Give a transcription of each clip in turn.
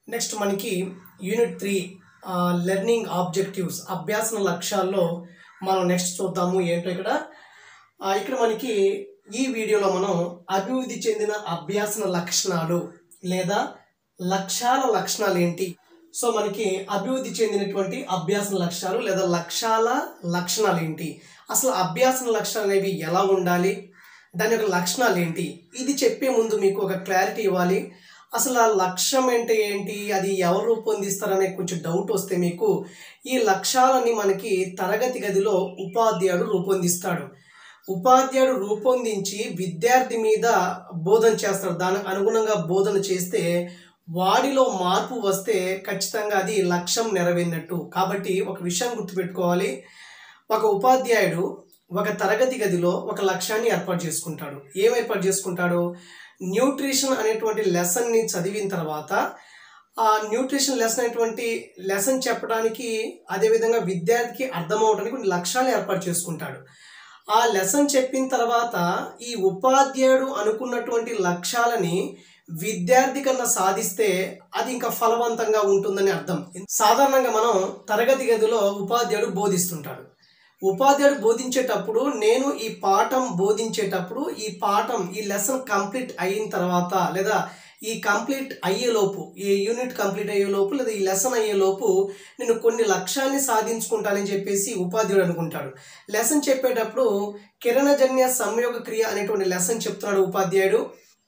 Next మనకి unit three learning objectives అభ్యాసన లక్ష్యాల్లో మనం నెక్స్ట్ చూద్దాము ఏంటో ఇక్కడ ఆ, ఇక్కడ మనకి ఈ వీడియోలో మనం అభివృద్ధి చెందిన అభ్యాసన లక్షణాలు లేదా లక్ష్యాల లక్షణాలు ఏంటి సో మనకి అభివృద్ధి చెందినటువంటి అభ్యాసన లక్ష్యాలు లేదా లక్ష్యాల లక్షణాలు ఏంటి అసలు అభ్యాసన లక్షణాలు అనేవి ఎలా ఉండాలి దాని యొక్క లక్షణాలు ఏంటి ఇది చెప్పే ముందు మీకు ఒక క్లారిటీ ఇవ్వాలి అసలు ఆ లక్ష్యం అంటే ఏంటి అది ఎవరు రూపొందిస్తారనే కొంచెం డౌట్ వస్తే మీకు ఈ లక్ష్యాలని మనకి తరగతి గదిలో ఉపాధ్యాయుడు రూపొందిస్తాడు ఉపాధ్యాయుడు రూపొందించి విద్యార్థి మీద బోధన చేస్తాడు దానికి అనుగుణంగా బోధన చేస్తే వాడిలో మార్పు వస్తే ఖచ్చితంగా అది లక్ష్యం నెరవేరినట్టు కాబట్టి ఒక విషయం గుర్తుపెట్టుకోవాలి ఒక ఉపాధ్యాయుడు ఒక తరగతి గదిలో ఒక లక్ష్యాన్ని ఏర్పాటు చేసుకుంటాడు ఏం ఏర్పాటు చేసుకుంటాడు న్యూట్రిషన్ అనేటువంటి లెసన్ని చదివిన తర్వాత ఆ న్యూట్రిషన్ లెసన్ అనేటువంటి లెసన్ చెప్పడానికి అదేవిధంగా విద్యార్థికి అర్థమవడానికి కొన్ని లక్ష్యాలు ఏర్పాటు చేసుకుంటాడు ఆ లెసన్ చెప్పిన తర్వాత ఈ ఉపాధ్యాయుడు అనుకున్నటువంటి లక్ష్యాలని విద్యార్థి కన్నా సాధిస్తే అది ఇంకా ఫలవంతంగా ఉంటుందని అర్థం సాధారణంగా మనం తరగతి గదిలో ఉపాధ్యాయుడు బోధిస్తుంటాడు ఉపాధ్యాయుడు బోధించేటప్పుడు నేను ఈ పాఠం బోధించేటప్పుడు ఈ పాఠం ఈ లెసన్ కంప్లీట్ అయిన తర్వాత లేదా ఈ కంప్లీట్ అయ్యేలోపు ఈ యూనిట్ కంప్లీట్ అయ్యేలోపు లేదా ఈ లెసన్ అయ్యేలోపు నేను కొన్ని లక్ష్యాన్ని సాధించుకుంటానని చెప్పేసి ఉపాధ్యాయుడు అనుకుంటాడు లెసన్ చెప్పేటప్పుడు కిరణజన్య సంయోగ క్రియ అనేటువంటి లెసన్ చెప్తున్నాడు ఉపాధ్యాయుడు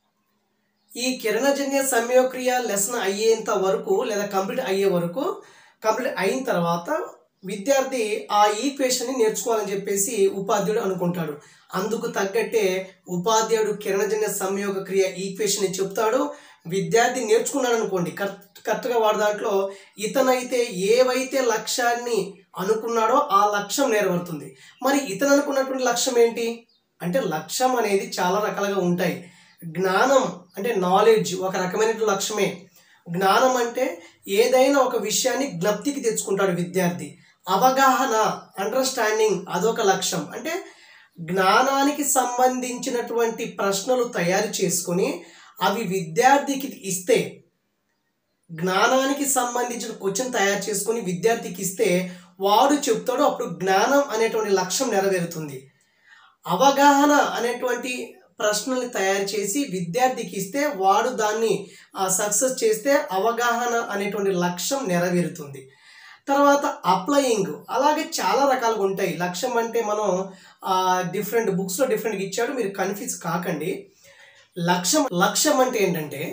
ఈ కిరణజన్య సంయోగక్రియ లెసన్ అయ్యేంత వరకు లేదా కంప్లీట్ అయ్యే వరకు కంప్లీట్ అయిన తర్వాత విద్యార్థి ఆ ఈక్వేషన్ని నేర్చుకోవాలని చెప్పేసి ఉపాధ్యాయుడు అనుకుంటాడు అందుకు తగ్గట్టే ఉపాధ్యాయుడు కిరణజన్య సంయోగ క్రియ ఈక్వేషన్ చెప్తాడు విద్యార్థి నేర్చుకున్నాడు అనుకోండి కరెక్ట్ కరెక్ట్గా వాడి దాంట్లో ఇతనైతే ఏవైతే లక్ష్యాన్ని అనుకున్నాడో ఆ లక్ష్యం నెరవేరుతుంది మరి ఇతను అనుకున్నటువంటి లక్ష్యం ఏంటి అంటే లక్ష్యం అనేది చాలా రకాలుగా ఉంటాయి జ్ఞానం అంటే నాలెడ్జ్ ఒక రకమైన లక్ష్యమే జ్ఞానం అంటే ఏదైనా ఒక విషయాన్ని జ్ఞప్తికి తెచ్చుకుంటాడు విద్యార్థి అవగాహన అండర్స్టాండింగ్ అదొక లక్ష్యం అంటే జ్ఞానానికి సంబంధించినటువంటి ప్రశ్నలు తయారు చేసుకొని అవి విద్యార్థికి ఇస్తే జ్ఞానానికి సంబంధించిన క్వశ్చన్ తయారు చేసుకొని విద్యార్థికి ఇస్తే వాడు చెప్తాడు అప్పుడు జ్ఞానం అనేటువంటి లక్ష్యం నెరవేరుతుంది అవగాహన అనేటువంటి ప్రశ్నల్ని తయారు చేసి విద్యార్థికి ఇస్తే వాడు దాన్ని సక్సెస్ చేస్తే అవగాహన అనేటువంటి లక్ష్యం నెరవేరుతుంది తర్వాత అప్లయింగ్ అలాగే చాలా రకాలుగా ఉంటాయి లక్ష్యం అంటే మనం డిఫరెంట్ బుక్స్లో డిఫరెంట్గా ఇచ్చాడు మీరు కన్ఫ్యూజ్ కాకండి లక్ష్యం లక్ష్యం అంటే ఏంటంటే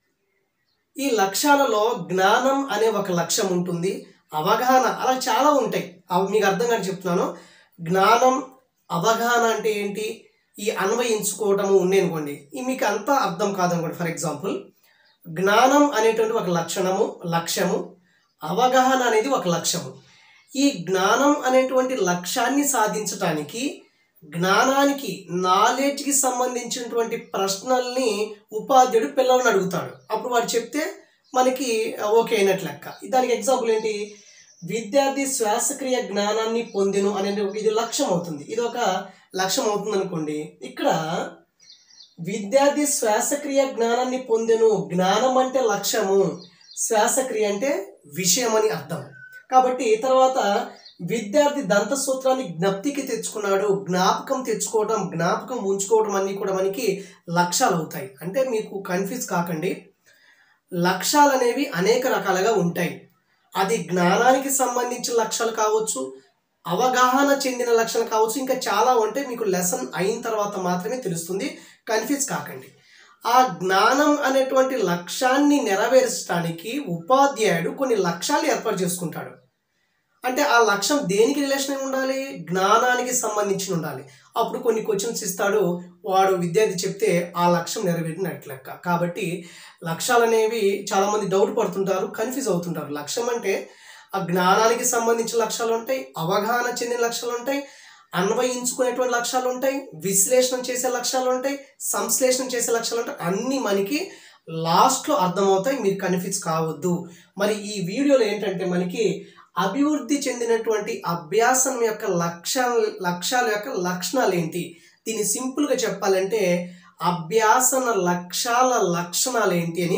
ఈ లక్ష్యాలలో జ్ఞానం అనే ఒక లక్ష్యం ఉంటుంది అవగాహన అలా చాలా ఉంటాయి అవి మీకు అర్థం కాని చెప్తున్నాను జ్ఞానం అవగాహన అంటే ఏంటి ఈ అన్వయించుకోవటము ఉంది అనుకోండి ఈ మీకు అంతా అర్థం కాదనుకోండి ఫర్ ఎగ్జాంపుల్ జ్ఞానం అనేటువంటి ఒక లక్షణము లక్ష్యము అవగాహన అనేది ఒక లక్ష్యము ఈ జ్ఞానం అనేటువంటి లక్ష్యాన్ని సాధించటానికి జ్ఞానానికి నాలెడ్జ్కి సంబంధించినటువంటి ప్రశ్నల్ని ఉపాధ్యాయుడు పిల్లల్ని అడుగుతాడు అప్పుడు వాడు చెప్తే మనకి ఓకే అయినట్లు లెక్క దానికి ఎగ్జాంపుల్ ఏంటి విద్యార్థి శ్వాసక్రియ జ్ఞానాన్ని పొందిను అనే ఇది లక్ష్యం అవుతుంది ఇది ఒక లక్ష్యం అవుతుంది అనుకోండి ఇక్కడ విద్యార్థి శ్వాసక్రియ జ్ఞానాన్ని పొందెను జ్ఞానం అంటే లక్ష్యము శ్వాసక్రియ అంటే విషయం అని అర్థం కాబట్టి తర్వాత విద్యార్థి దంత సూత్రాన్ని జ్ఞప్తికి తెచ్చుకున్నాడు జ్ఞాపకం తెచ్చుకోవడం జ్ఞాపకం ఉంచుకోవడం అన్నీ కూడా మనకి లక్ష్యాలు అవుతాయి అంటే మీకు కన్ఫ్యూజ్ కాకండి లక్ష్యాలు అనేవి అనేక రకాలుగా ఉంటాయి అది జ్ఞానానికి సంబంధించిన లక్ష్యాలు కావచ్చు అవగాహన చెందిన లక్షణాలు కావచ్చు ఇంకా చాలా ఉంటే మీకు లెసన్ అయిన తర్వాత మాత్రమే తెలుస్తుంది కన్ఫ్యూజ్ కాకండి ఆ జ్ఞానం అనేటువంటి లక్ష్యాన్ని నెరవేర్చడానికి ఉపాధ్యాయుడు కొన్ని లక్ష్యాలు ఏర్పాటు చేసుకుంటాడు అంటే ఆ లక్ష్యం దేనికి రిలేషన్ అయి ఉండాలి జ్ఞానానికి సంబంధించి ఉండాలి అప్పుడు కొన్ని క్వశ్చన్స్ ఇస్తాడు వాడు విద్యార్థి చెప్తే ఆ లక్ష్యం నెరవేరినట్లు లెక్క కాబట్టి లక్ష్యాలు అనేవి చాలామంది డౌట్ పడుతుంటారు కన్ఫ్యూజ్ అవుతుంటారు లక్ష్యం అంటే ఆ జ్ఞానానికి సంబంధించిన లక్ష్యాలు ఉంటాయి అవగాహన చెందిన లక్ష్యాలు ఉంటాయి అన్వయించుకునేటువంటి లక్ష్యాలు ఉంటాయి విశ్లేషణ చేసే లక్ష్యాలు ఉంటాయి సంశ్లేషణ చేసే లక్ష్యాలు ఉంటాయి అన్నీ మనకి లాస్ట్లో అర్థమవుతాయి మీరు కన్ఫ్యూజ్ కావద్దు మరి ఈ వీడియోలో ఏంటంటే మనకి అభివృద్ధి చెందినటువంటి అభ్యాసం యొక్క లక్ష్యాల లక్ష్యాల యొక్క లక్షణాలు ఏంటి దీన్ని సింపుల్గా చెప్పాలంటే అభ్యాసన లక్ష్యాల లక్షణాలు ఏంటి అని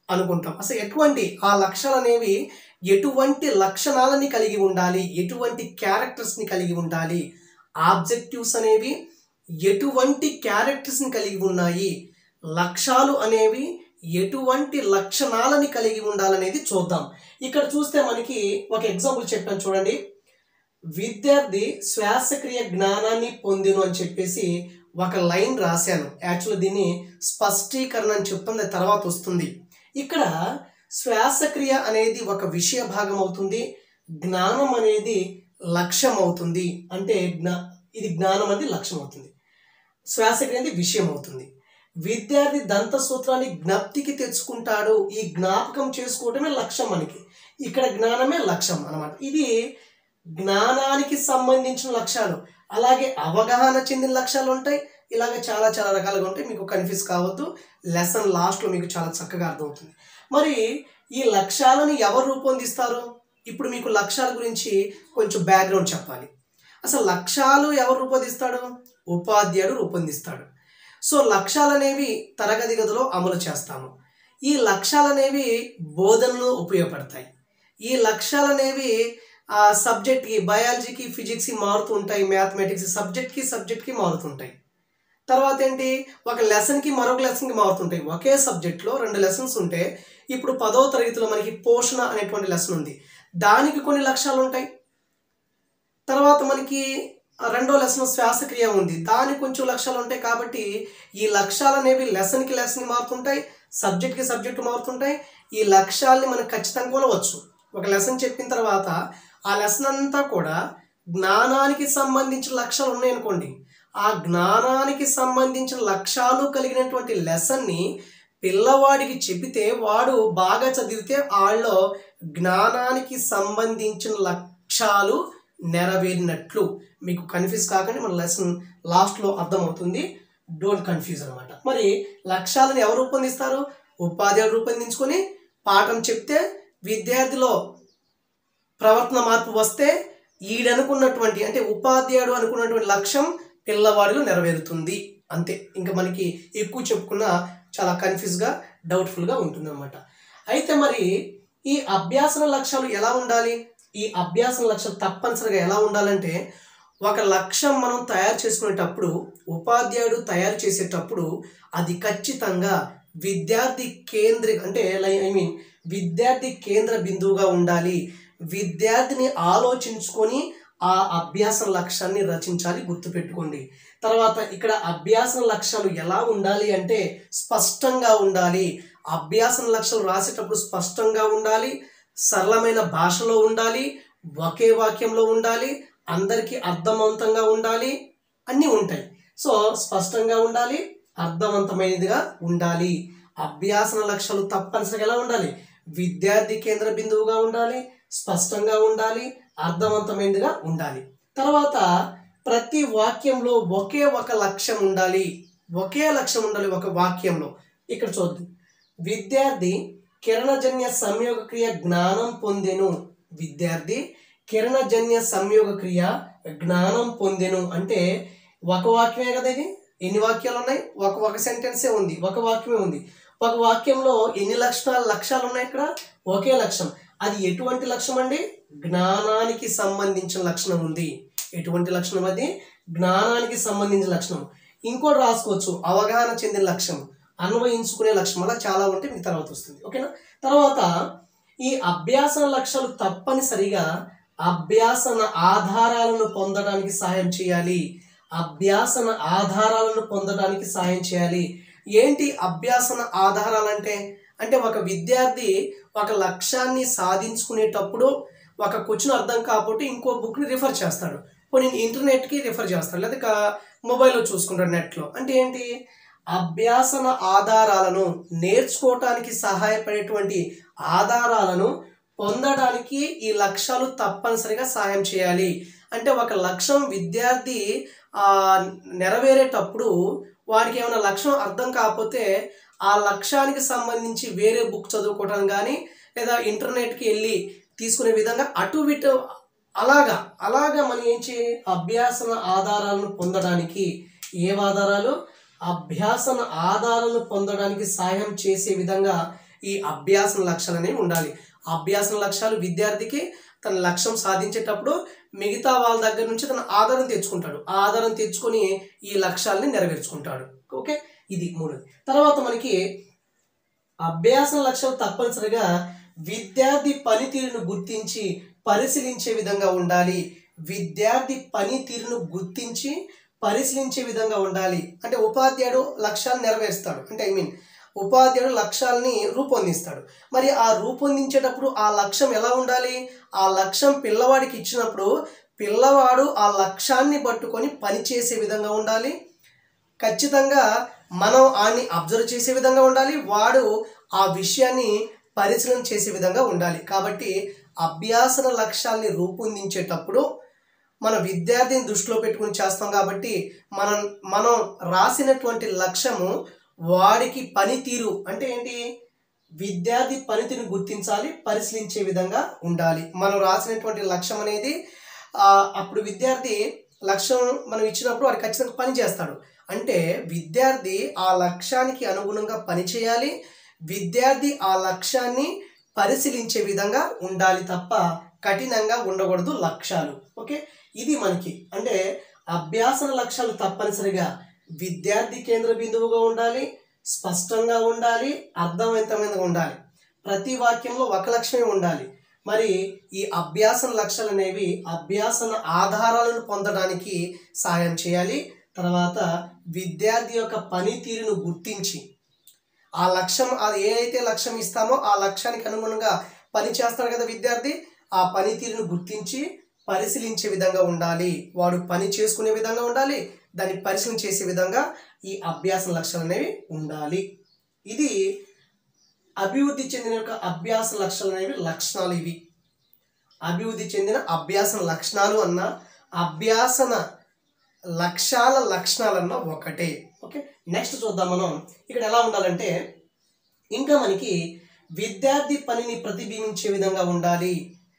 అనుకుంటాం అసలు ఎటువంటి ఆ లక్ష్యాలు అనేవి ఎటువంటి లక్షణాలని కలిగి ఉండాలి ఎటువంటి క్యారెక్టర్స్ని కలిగి ఉండాలి ఆబ్జెక్టివ్స్ అనేవి ఎటువంటి క్యారెక్టర్స్ని కలిగి ఉన్నాయి లక్ష్యాలు అనేవి ఎటువంటి లక్షణాలని కలిగి ఉండాలనేది చూద్దాం ఇక్కడ చూస్తే మనకి ఒక ఎగ్జాంపుల్ చెప్పాను చూడండి విద్యార్థి శ్వాసక్రియ జ్ఞానాన్ని పొందిను అని చెప్పేసి ఒక లైన్ రాశాను యాక్చువల్లీ దీన్ని స్పష్టీకరణ అని చెప్తుంది తర్వాత వస్తుంది ఇక్కడ శ్వాసక్రియ అనేది ఒక విషయ భాగం అవుతుంది జ్ఞానం అనేది లక్ష్యం అవుతుంది అంటే జ్ఞా ఇది జ్ఞానం అనేది లక్ష్యం అవుతుంది శ్వాసక్రియ అనేది విషయం అవుతుంది విద్యార్థి దంత సూత్రాన్ని జ్ఞప్తికి తెచ్చుకుంటాడు ఈ జ్ఞాపకం చేసుకోవటమే లక్ష్యం మనకి ఇక్కడ జ్ఞానమే లక్ష్యం అన్నమాట ఇది జ్ఞానానికి సంబంధించిన లక్ష్యాలు అలాగే అవగాహన చెందిన లక్ష్యాలు ఉంటాయి ఇలాగ చాలా చాలా రకాలుగా ఉంటాయి మీకు కన్ఫ్యూజ్ కావద్దు లెసన్ లాస్ట్లో మీకు చాలా చక్కగా అర్థమవుతుంది మరి ఈ లక్ష్యాలను ఎవరు రూపొందిస్తారు ఇప్పుడు మీకు లక్ష్యాల గురించి కొంచెం బ్యాక్గ్రౌండ్ చెప్పాలి అసలు లక్ష్యాలు ఎవరు రూపొందిస్తాడు ఉపాధ్యాయుడు రూపొందిస్తాడు సో లక్ష్యాలు అనేవి తరగతి గదిలో అమలు చేస్తాము ఈ లక్ష్యాలు అనేవి బోధనలో ఉపయోగపడతాయి ఈ లక్ష్యాలు అనేవి ఆ సబ్జెక్ట్కి బయాలజీకి ఫిజిక్స్కి మారుతూ ఉంటాయి మ్యాథమెటిక్స్ సబ్జెక్ట్కి సబ్జెక్ట్కి మారుతుంటాయి తర్వాత ఏంటి ఒక లెసన్కి మరొక లెసన్కి మారుతుంటాయి ఒకే సబ్జెక్ట్లో రెండు లెసన్స్ ఉంటే ఇప్పుడు పదో తరగతిలో మనకి పోషణ అనేటువంటి లెసన్ ఉంది దానికి కొన్ని లక్ష్యాలు ఉంటాయి తర్వాత మనకి రెండో లెసన్ శ్వాసక్రియ ఉంది దానికి కొంచెం లక్ష్యాలు ఉంటాయి కాబట్టి ఈ లక్ష్యాలు అనేవి లెసన్కి లెసన్కి మారుతుంటాయి సబ్జెక్ట్కి సబ్జెక్ట్ మారుతుంటాయి ఈ లక్ష్యాల్ని మనం ఖచ్చితంగా కొనవచ్చు ఒక లెసన్ చెప్పిన తర్వాత ఆ లెసన్ అంతా కూడా జ్ఞానానికి సంబంధించిన లక్ష్యాలు ఉన్నాయనుకోండి ఆ జ్ఞానానికి సంబంధించిన లక్ష్యాలు కలిగినటువంటి లెసన్ని పిల్లవాడికి చెబితే వాడు బాగా చదివితే వాళ్ళలో జ్ఞానానికి సంబంధించిన లక్ష్యాలు నెరవేరినట్లు మీకు కన్ఫ్యూజ్ కాకండి మన లెసన్ లాస్ట్లో అర్థమవుతుంది డోంట్ కన్ఫ్యూజ్ అనమాట మరి లక్ష్యాలను ఎవరు రూపొందిస్తారు ఉపాధ్యాయుడు రూపొందించుకొని పాఠం చెప్తే విద్యార్థిలో ప్రవర్తన మార్పు వస్తే ఈడనుకున్నటువంటి అంటే ఉపాధ్యాయుడు అనుకున్నటువంటి లక్ష్యం పిల్లవాడిలో నెరవేరుతుంది అంతే ఇంకా మనకి ఎక్కువ చెప్పుకున్న చాలా కన్ఫ్యూజ్గా డౌట్ఫుల్గా ఉంటుంది అనమాట అయితే మరి ఈ అభ్యాసన లక్ష్యాలు ఎలా ఉండాలి ఈ అభ్యాసన లక్ష్యాలు తప్పనిసరిగా ఎలా ఉండాలంటే ఒక లక్ష్యం మనం తయారు చేసుకునేటప్పుడు ఉపాధ్యాయుడు తయారు చేసేటప్పుడు అది ఖచ్చితంగా విద్యార్థి కేంద్ర అంటే ఐ మీన్ విద్యార్థి కేంద్ర బిందువుగా ఉండాలి విద్యార్థిని ఆలోచించుకొని ఆ అభ్యాస లక్ష్యాన్ని రచించాలి గుర్తుపెట్టుకోండి తర్వాత ఇక్కడ అభ్యాసన లక్ష్యాలు ఎలా ఉండాలి అంటే స్పష్టంగా ఉండాలి అభ్యాసన లక్ష్యాలు రాసేటప్పుడు స్పష్టంగా ఉండాలి సరళమైన భాషలో ఉండాలి ఒకే వాక్యంలో ఉండాలి అందరికీ అర్థవంతంగా ఉండాలి అన్నీ ఉంటాయి సో స్పష్టంగా ఉండాలి అర్థవంతమైనదిగా ఉండాలి అభ్యాసన లక్ష్యాలు తప్పనిసరిగా ఎలా ఉండాలి విద్యార్థి కేంద్ర బిందువుగా ఉండాలి స్పష్టంగా ఉండాలి అర్థవంతమైనదిగా ఉండాలి తర్వాత ప్రతి వాక్యంలో ఒకే ఒక లక్ష్యం ఉండాలి ఒకే లక్ష్యం ఉండాలి ఒక వాక్యంలో ఇక్కడ చూద్దాం విద్యార్థి కిరణజన్య సంయోగ క్రియ జ్ఞానం పొందెను విద్యార్థి కిరణజన్య సంయోగ క్రియ జ్ఞానం పొందెను అంటే ఒక వాక్యమే కదా ఇది ఎన్ని వాక్యాలు ఉన్నాయి ఒక ఒక సెంటెన్సే ఉంది ఒక వాక్యమే ఉంది ఒక వాక్యంలో ఎన్ని లక్షణాలు లక్ష్యాలు ఉన్నాయి ఇక్కడ ఒకే లక్ష్యం అది ఎటువంటి లక్ష్యం అండి జ్ఞానానికి సంబంధించిన లక్షణం ఉంది ఎటువంటి లక్షణం అది జ్ఞానానికి సంబంధించిన లక్షణం ఇంకోటి రాసుకోవచ్చు అవగాహన చెందిన లక్ష్యం అన్వయించుకునే లక్ష్యం అలా చాలా ఉంటే మీకు తర్వాత వస్తుంది ఓకేనా తర్వాత ఈ అభ్యాసన లక్ష్యాలు తప్పనిసరిగా అభ్యాసన ఆధారాలను పొందడానికి సహాయం చేయాలి అభ్యాసన ఆధారాలను పొందడానికి సహాయం చేయాలి ఏంటి అభ్యాసన ఆధారాలంటే అంటే ఒక విద్యార్థి ఒక లక్ష్యాన్ని సాధించుకునేటప్పుడు ఒక క్వశ్చన్ అర్థం కాకపోతే ఇంకో బుక్ని రిఫర్ చేస్తాడు కొన్ని ఇంటర్నెట్కి రిఫర్ చేస్తాడు లేదా మొబైల్లో చూసుకుంటాడు నెట్లో అంటే ఏంటి అభ్యాసన ఆధారాలను నేర్చుకోవటానికి సహాయపడేటువంటి ఆధారాలను పొందడానికి ఈ లక్ష్యాలు తప్పనిసరిగా సహాయం చేయాలి అంటే ఒక లక్ష్యం విద్యార్థి ఆ, నెరవేరేటప్పుడు వాడికి ఏమైనా లక్ష్యం అర్థం కాకపోతే ఆ లక్ష్యానికి సంబంధించి వేరే బుక్ చదువుకోవడం కానీ లేదా ఇంటర్నెట్కి వెళ్ళి తీసుకునే విధంగా అటు ఇటు అలాగా అలాగా మనం ఏం చే అభ్యాసన ఆధారాలను పొందడానికి ఏ ఆధారాలు అభ్యాసన ఆధారాలను పొందడానికి సహాయం చేసే విధంగా ఈ అభ్యాసన లక్ష్యాలు అనేవి ఉండాలి అభ్యాసన లక్ష్యాలు విద్యార్థికి తన లక్ష్యం సాధించేటప్పుడు మిగతా వాళ్ళ దగ్గర నుంచి తన ఆధారం తెచ్చుకుంటాడు ఆ ఆధారం తెచ్చుకొని ఈ లక్ష్యాలని నెరవేర్చుకుంటాడు ఓకే ఇది మూడు తర్వాత మనకి అభ్యాసన లక్ష్యాలు తప్పనిసరిగా విద్యార్థి పనితీరును గుర్తించి పరిశీలించే విధంగా ఉండాలి విద్యార్థి పనితీరును గుర్తించి పరిశీలించే విధంగా ఉండాలి అంటే ఉపాధ్యాయుడు లక్ష్యాలు నెరవేరుస్తాడు అంటే ఐ మీన్ ఉపాధ్యాయుడు లక్ష్యాలని రూపొందిస్తాడు మరి ఆ రూపొందించేటప్పుడు ఆ లక్ష్యం ఎలా ఉండాలి ఆ లక్ష్యం పిల్లవాడికి ఇచ్చినప్పుడు పిల్లవాడు ఆ లక్ష్యాన్ని పట్టుకొని పనిచేసే విధంగా ఉండాలి ఖచ్చితంగా మనం ఆయన్ని అబ్జర్వ్ చేసే విధంగా ఉండాలి వాడు ఆ విషయాన్ని పరిశీలన చేసే విధంగా ఉండాలి కాబట్టి అభ్యాసన లక్ష్యాల్ని రూపొందించేటప్పుడు మన విద్యార్థిని దృష్టిలో పెట్టుకుని చేస్తాం కాబట్టి మనం మనం రాసినటువంటి లక్ష్యము వాడికి పనితీరు అంటే ఏంటి విద్యార్థి పనితీరును గుర్తించాలి పరిశీలించే విధంగా ఉండాలి మనం రాసినటువంటి లక్ష్యం అనేది ఆ, అప్పుడు విద్యార్థి లక్ష్యం మనం ఇచ్చినప్పుడు వాడు ఖచ్చితంగా పని చేస్తాడు అంటే విద్యార్థి ఆ లక్ష్యానికి అనుగుణంగా పని చేయాలి విద్యార్థి ఆ లక్ష్యాన్ని పరిశీలించే విధంగా ఉండాలి తప్ప కఠినంగా ఉండకూడదు లక్ష్యాలు ఓకే ఇది మనకి అంటే అభ్యాసన లక్ష్యాలు తప్పనిసరిగా విద్యార్థి కేంద్ర బిందువుగా ఉండాలి స్పష్టంగా ఉండాలి అర్థవంతమైనగా ఉండాలి ప్రతి వాక్యంలో ఒక లక్ష్యమే ఉండాలి మరి ఈ అభ్యాసన లక్ష్యాలు అనేవి అభ్యాసన ఆధారాలను పొందడానికి సహాయం చేయాలి తర్వాత విద్యార్థి యొక్క పనితీరును గుర్తించి ఆ లక్ష్యం అది ఏ అయితే లక్ష్యం ఇస్తామో ఆ లక్ష్యానికి అనుగుణంగా పని చేస్తాడు కదా విద్యార్థి ఆ పనితీరును గుర్తించి పరిశీలించే విధంగా ఉండాలి వాడు పని చేసుకునే విధంగా ఉండాలి దాన్ని పరిశీలన చేసే విధంగా ఈ అభ్యాస లక్ష్యాలు అనేవి ఉండాలి ఇది అభివృద్ధి చెందిన యొక్క అభ్యాస లక్ష్యాలు అనేవి లక్షణాలు ఇవి అభివృద్ధి చెందిన అభ్యాసన లక్షణాలు అన్న అభ్యాసన లక్ష్యాల లక్షణాలన్న ఒకటే ఓకే నెక్స్ట్ చూద్దాం మనం ఇక్కడ ఎలా ఉండాలంటే ఇంకా మనకి విద్యార్థి పనిని ప్రతిబింబించే విధంగా ఉండాలి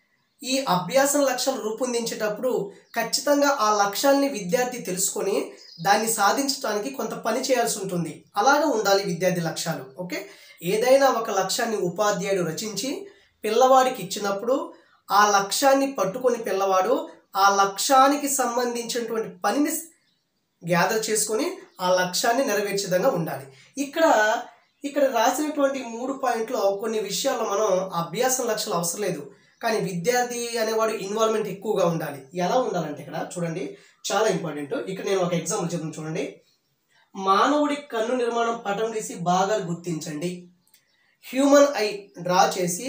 ఈ అభ్యాసన లక్ష్యాలు రూపొందించేటప్పుడు ఖచ్చితంగా ఆ లక్ష్యాల్ని విద్యార్థి తెలుసుకొని దాన్ని సాధించడానికి కొంత పని చేయాల్సి ఉంటుంది అలాగే ఉండాలి విద్యార్థి లక్ష్యాలు ఓకే ఏదైనా ఒక లక్ష్యాన్ని ఉపాధ్యాయుడు రచించి పిల్లవాడికి ఇచ్చినప్పుడు ఆ లక్ష్యాన్ని పట్టుకొని పిల్లవాడు ఆ లక్ష్యానికి సంబంధించినటువంటి పనిని గ్యాదర్ చేసుకొని ఆ లక్ష్యాన్ని నెరవేర్చే విధంగా ఉండాలి ఇక్కడ ఇక్కడ రాసినటువంటి మూడు పాయింట్లో కొన్ని విషయాల్లో మనం అభ్యాసం లక్ష్యాలు అవసరం లేదు కానీ విద్యార్థి అనేవాడు ఇన్వాల్వ్మెంట్ ఎక్కువగా ఉండాలి ఎలా ఉండాలంటే ఇక్కడ చూడండి చాలా ఇంపార్టెంట్ ఇక్కడ నేను ఒక ఎగ్జాంపుల్ చెప్తాను చూడండి మానవుడి కన్ను నిర్మాణం పటం గీసి బాగా గుర్తించండి హ్యూమన్ ఐ డ్రా చేసి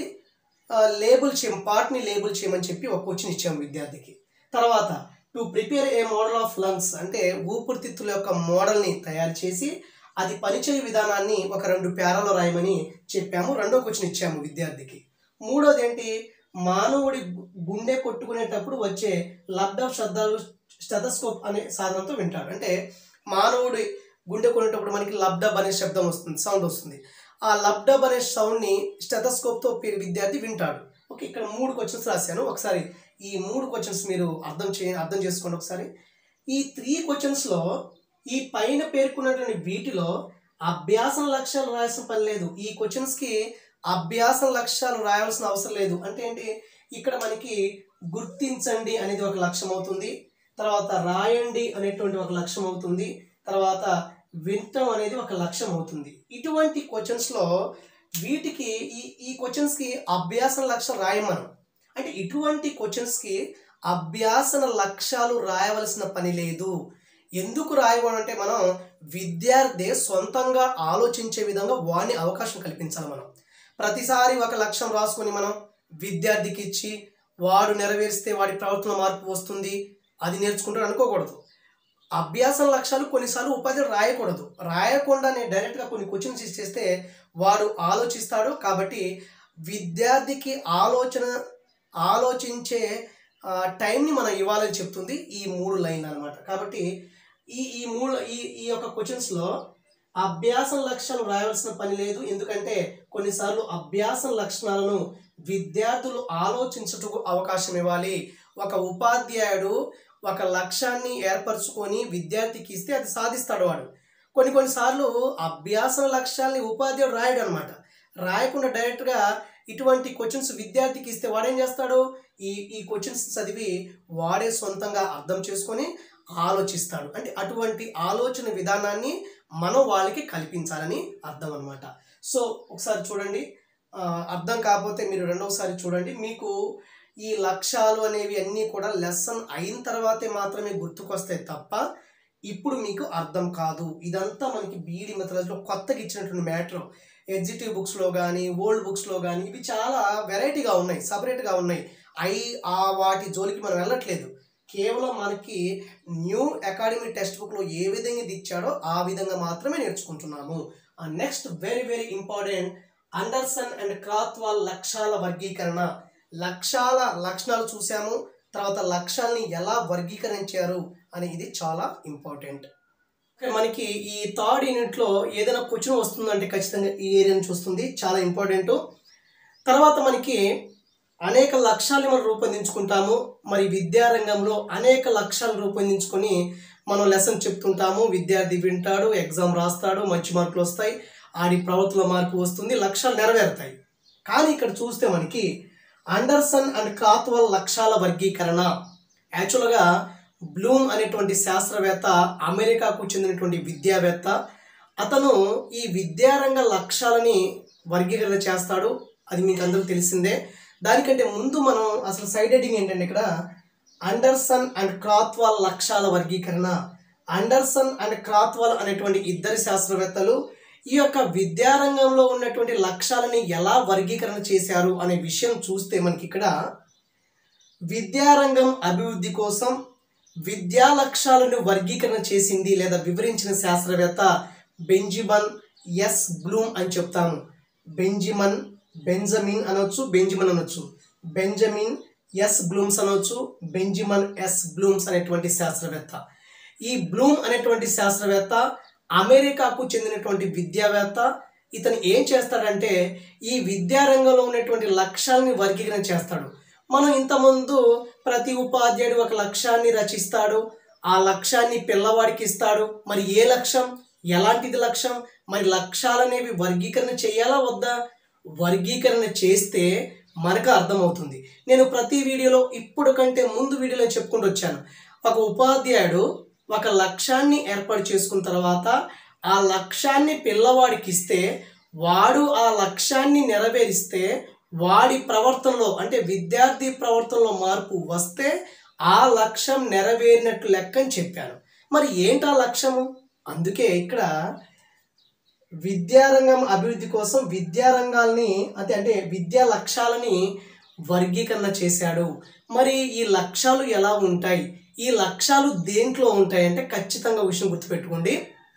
లేబుల్ చేయం పార్ట్ని లేబుల్ చేయమని చెప్పి ఒక క్వశ్చన్ ఇచ్చాము విద్యార్థికి తర్వాత to prepare a model of lungs అంటే ఊపిరితిత్తుల యొక్క మోడల్ని తయారు చేసి అది పనిచేయ విధానాన్ని ఒక రెండు పేరాలో రాయమని చెప్పాము రెండో క్వశ్చన్ ఇచ్చాము విద్యార్థికి మూడోది ఏంటి మానవుడి గు- గుండె కొట్టుకునేటప్పుడు వచ్చే లబ్డ శబ్దాలు స్టెథస్కోప్ అనే సాధనంతో వింటాడు అంటే మానవుడి గుండె కొనేటప్పుడు మనకి లబ్డబ్ అనే శబ్దం వస్తుంది సౌండ్ వస్తుంది ఆ లబ్డబ్ అనే సౌండ్ని స్టెథస్కోప్తో విద్యార్థి వింటాడు ఓకే ఇక్కడ మూడు క్వశ్చన్స్ రాశాను ఒకసారి ఈ మూడు క్వశ్చన్స్ మీరు అర్థం చే అర్థం చేసుకోండి ఒకసారి ఈ త్రీ క్వశ్చన్స్లో ఈ పైన పేర్కొన్నటువంటి వీటిలో అభ్యాసం లక్ష్యాలు రాయాల్సిన పని లేదు ఈ క్వశ్చన్స్కి అభ్యాసం లక్ష్యాలు రాయాల్సిన అవసరం లేదు అంటే ఏంటి ఇక్కడ మనకి గుర్తించండి అనేది ఒక లక్ష్యం అవుతుంది తర్వాత రాయండి అనేటువంటి ఒక లక్ష్యం అవుతుంది తర్వాత వింటం అనేది ఒక లక్ష్యం అవుతుంది ఇటువంటి క్వశ్చన్స్లో వీటికి ఈ ఈ క్వశ్చన్స్కి అభ్యాసన లక్ష్యం రాయమనం అంటే ఇటువంటి క్వశ్చన్స్కి అభ్యాసన లక్ష్యాలు రాయవలసిన పని లేదు ఎందుకు రాయకూడదు అంటే మనం విద్యార్థి సొంతంగా ఆలోచించే విధంగా వాడిని అవకాశం కల్పించాలి మనం ప్రతిసారి ఒక లక్ష్యం రాసుకొని మనం విద్యార్థికి ఇచ్చి వాడు నెరవేరిస్తే వాడి ప్రవర్తన మార్పు వస్తుంది అది నేర్చుకుంటాడు అనుకోకూడదు అభ్యాసం లక్ష్యాలు కొన్నిసార్లు ఉపాధ్యాయుడు రాయకూడదు రాయకుండానే డైరెక్ట్గా కొన్ని క్వశ్చన్స్ ఇచ్చేస్తే వాడు ఆలోచిస్తాడు కాబట్టి విద్యార్థికి ఆలోచన ఆలోచించే ఆ, టైంని మనం ఇవ్వాలని చెప్తుంది ఈ మూడు లైన్లు అనమాట కాబట్టి ఈ ఈ మూడు ఈ ఈ యొక్క క్వశ్చన్స్లో అభ్యాసం లక్ష్యాలు రాయవలసిన పని లేదు ఎందుకంటే కొన్నిసార్లు అభ్యాసం లక్షణాలను విద్యార్థులు ఆలోచించటకు అవకాశం ఇవ్వాలి ఒక ఉపాధ్యాయుడు ఒక లక్ష్యాన్ని ఏర్పరచుకొని విద్యార్థికి ఇస్తే అది సాధిస్తాడు వాడు కొన్ని కొన్నిసార్లు అభ్యాసన లక్ష్యాల్ని ఉపాధ్యాయుడు రాయడు అనమాట రాయకుండా డైరెక్ట్గా ఇటువంటి క్వశ్చన్స్ విద్యార్థికి ఇస్తే వాడేం చేస్తాడు ఈ ఈ క్వశ్చన్స్ చదివి వాడే సొంతంగా అర్థం చేసుకొని ఆలోచిస్తాడు అంటే అటువంటి ఆలోచన విధానాన్ని మనం వాళ్ళకి కల్పించాలని అర్థం అనమాట సో ఒకసారి చూడండి ఆ, అర్థం కాకపోతే మీరు రెండవసారి చూడండి మీకు ఈ లక్ష్యాలు అనేవి అన్నీ కూడా లెసన్ అయిన తర్వాతే మాత్రమే గుర్తుకొస్తాయి తప్ప ఇప్పుడు మీకు అర్థం కాదు ఇదంతా మనకి బీఈడి మెథడాలజీలో కొత్తగా ఇచ్చినటువంటి మ్యాటర్ ఎగ్జిటివ్ బుక్స్లో కానీ ఓల్డ్ బుక్స్లో కానీ ఇవి చాలా వెరైటీగా ఉన్నాయి సపరేట్గా ఉన్నాయి అయి ఆ వాటి జోలికి మనం వెళ్ళట్లేదు కేవలం మనకి న్యూ అకాడమీ టెక్స్ట్ బుక్లో ఏ విధంగా ఇది ఇచ్చాడో ఆ విధంగా మాత్రమే నేర్చుకుంటున్నాము next very very important Anderson and Krathwohl లక్ష్యాల వర్గీకరణ లక్ష్యాల లక్షణాలు చూసాము తర్వాత లక్ష్యాల్ని ఎలా వర్గీకరించారు అని ఇది చాలా ఇంపార్టెంట్ ఓకే, మనకి ఈ థర్డ్ యూనిట్లో ఏదైనా క్వశ్చన్ వస్తుందంటే ఖచ్చితంగా ఈ ఏరియాని చూస్తుంది చాలా ఇంపార్టెంట్ తర్వాత మనకి అనేక లక్ష్యాలు మనం రూపొందించుకుంటాము మరి విద్యారంగంలో అనేక లక్ష్యాలు రూపొందించుకొని మనం లెసన్ చెప్తుంటాము విద్యార్థి వింటాడు ఎగ్జామ్ రాస్తాడు మంచి మార్కులు వస్తాయి ఆడి ప్రవర్తన మార్పు వస్తుంది లక్ష్యాలు నెరవేరుతాయి కానీ ఇక్కడ చూస్తే మనకి అండర్సన్ అండ్ క్రాత్వల్ లక్ష్యాల వర్గీకరణ యాక్చువల్గా బ్లూమ్ అనేటువంటి శాస్త్రవేత్త అమెరికాకు చెందినటువంటి విద్యావేత్త అతను ఈ విద్యారంగ లక్ష్యాలని వర్గీకరణ చేస్తాడు అది మీకు అందరూ తెలిసిందే దానికంటే ముందు మనం అసలు సైడ్ హెడ్డింగ్ ఏంటంటే ఇక్కడ అండర్సన్ అండ్ క్రాత్వాల్ లక్ష్యాల వర్గీకరణ అండర్సన్ అండ్ క్రాత్వాల్ అనేటువంటి ఇద్దరు శాస్త్రవేత్తలు ఈ యొక్క విద్యారంగంలో ఉన్నటువంటి లక్ష్యాలని ఎలా వర్గీకరణ చేశారు అనే విషయం చూస్తే మనకి ఇక్కడ విద్యారంగం అభివృద్ధి కోసం విద్యా లక్ష్యాలను వర్గీకరణ చేసింది లేదా వివరించిన శాస్త్రవేత్త బెంజిమన్ ఎస్ బ్లూమ్ అని చెప్తాము బెంజిమన్ బెంజమిన్ అనొచ్చు బెంజిమన్ అనొచ్చు బెంజమిన్ ఎస్ బ్లూమ్స్ అనొచ్చు బెంజిమన్ ఎస్ బ్లూమ్స్ అనేటువంటి శాస్త్రవేత్త ఈ బ్లూమ్ అనేటువంటి శాస్త్రవేత్త అమెరికాకు చెందినటువంటి విద్యావేత్త ఇతను ఏం చేస్తాడంటే ఈ విద్యారంగంలో ఉన్నటువంటి లక్ష్యాలని వర్గీకరణ చేస్తాడు మనం ఇంతకుముందు ప్రతి ఉపాధ్యాయుడు ఒక లక్ష్యాన్ని రచిస్తాడు ఆ లక్ష్యాన్ని పిల్లవాడికి ఇస్తాడు మరి ఏ లక్ష్యం ఎలాంటిది లక్ష్యం మరి లక్ష్యాలనేవి వర్గీకరణ చేయాలా వద్దా వర్గీకరణ చేస్తే మనకు అర్థమవుతుంది నేను ప్రతి వీడియోలో ఇప్పుడు కంటే ముందు వీడియోలో చెప్పుకుంటూ వచ్చాను ఒక ఉపాధ్యాయుడు ఒక లక్ష్యాన్ని ఏర్పాటు చేసుకున్న తర్వాత ఆ లక్ష్యాన్ని పిల్లవాడికి ఇస్తే వాడు ఆ లక్ష్యాన్ని నెరవేరిస్తే వాడి ప్రవర్తనలో అంటే విద్యార్థి ప్రవర్తనలో మార్పు వస్తే ఆ లక్ష్యం నెరవేరినట్టు లెక్క అని చెప్పాను మరి ఏంటి ఆ లక్ష్యము అందుకే ఇక్కడ విద్యారంగం అభివృద్ధి కోసం విద్యారంగాల్ని అంటే అంటే విద్యా లక్ష్యాలని వర్గీకరణ చేశాడు మరి ఈ లక్ష్యాలు ఎలా ఉంటాయి ఈ లక్ష్యాలు దేంట్లో ఉంటాయి అంటే ఖచ్చితంగా విషయం గుర్తుపెట్టుకోండి